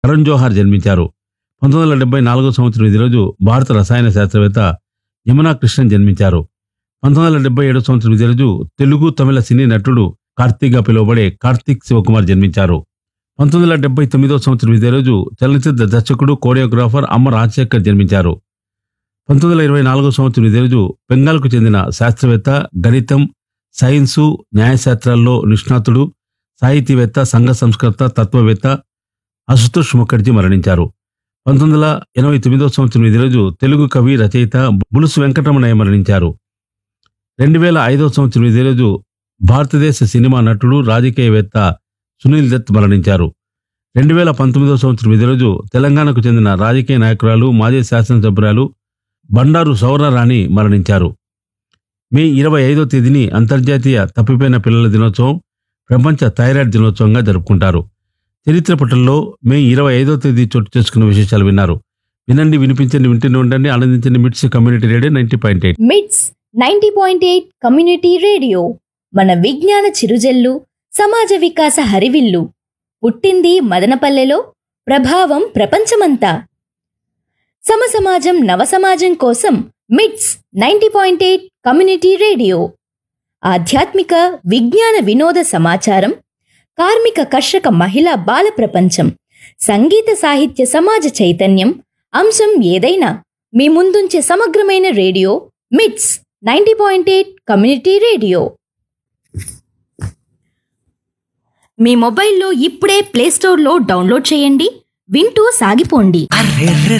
కరణ్ జోహార్ జన్మించారు పంతొమ్మిది వందల డెబ్బై నాలుగో సంవత్సరం ఇదే రోజు భారత రసాయన శాస్త్రవేత్త యమునా కృష్ణన్ జన్మించారు పంతొమ్మిది వందల డెబ్బై ఏడో సంవత్సరం ఇదే రోజు తెలుగు తమిళ సినీ నటుడు కార్తీక్గా పిలువబడే కార్తీక్ శివకుమార్ జన్మించారు పంతొమ్మిది వందల డెబ్బై తొమ్మిదో సంవత్సరం ఇదే రోజు చలనచిత్ర దర్శకుడు కోరియోగ్రాఫర్ అమ్మ రాజశేఖర్ జన్మించారు పంతొమ్మిది వందల ఇరవై నాలుగో సంవత్సరం ఇదే రోజు బెంగాల్కు చెందిన శాస్త్రవేత్త గణితం సైన్సు న్యాయశాస్త్రాల్లో నిష్ణాతుడు సాహితీవేత్త సంఘ సంస్కర్త తత్వవేత్త అశుతోష్ ముఖర్జీ మరణించారు పంతొమ్మిది వందల ఎనభై తొమ్మిదో సంవత్సరం ఇదే రోజు తెలుగు కవి రచయిత బులుసు వెంకటరమణయ్య మరణించారు రెండు వేల ఐదో సంవత్సరం ఇదే రోజు భారతదేశ సినిమా నటుడు రాజకీయవేత్త సునీల్ దత్ మరణించారు రెండు వేల పంతొమ్మిదో సంవత్సరం ఇదే రోజు తెలంగాణకు చెందిన రాజకీయ నాయకురాలు మాజీ శాసనసభ్యురాలు బండారు సౌరరాణి మరణించారు మే ఇరవై ఐదో తేదీని అంతర్జాతీయ తప్పిపోయిన పిల్లల దినోత్సవం ప్రపంచ థైరాయిడ్ దినోత్సవంగా జరుపుకుంటారు చరిత్ర పటంలో మే ఇరవై ఐదో తేదీ చోటు చేసుకున్న విశేషాలు విన్నారు వినండి వినిపించండి వింటూనే ఉండండి ఆనందించండి MITS community radio ninety point eight MITS ninety point eight community radio మన విజ్ఞాన చిరుజల్లు సమాజ వికాస హరివిల్లు పుట్టింది మదనపల్లెలో ప్రభావం ప్రపంచమంతా సమసమాజం నవసమాజం కోసం MITS ninety point eight community radio ఆధ్యాత్మిక విజ్ఞాన వినోద సమాచారం కార్మిక కర్షక మహిళా బాల ప్రపంచం సంగీత సాహిత్య సమాజ చైతన్యం అంశం ఏదైనా మీ ముందుంచే సమగ్రమైన radio MITS ninety point eight community radio మీ మొబైల్లో ఇప్పుడే ప్లేస్టోర్లో డౌన్లోడ్ చేయండి వింటూ సాగిపోండి అర్రెర్రె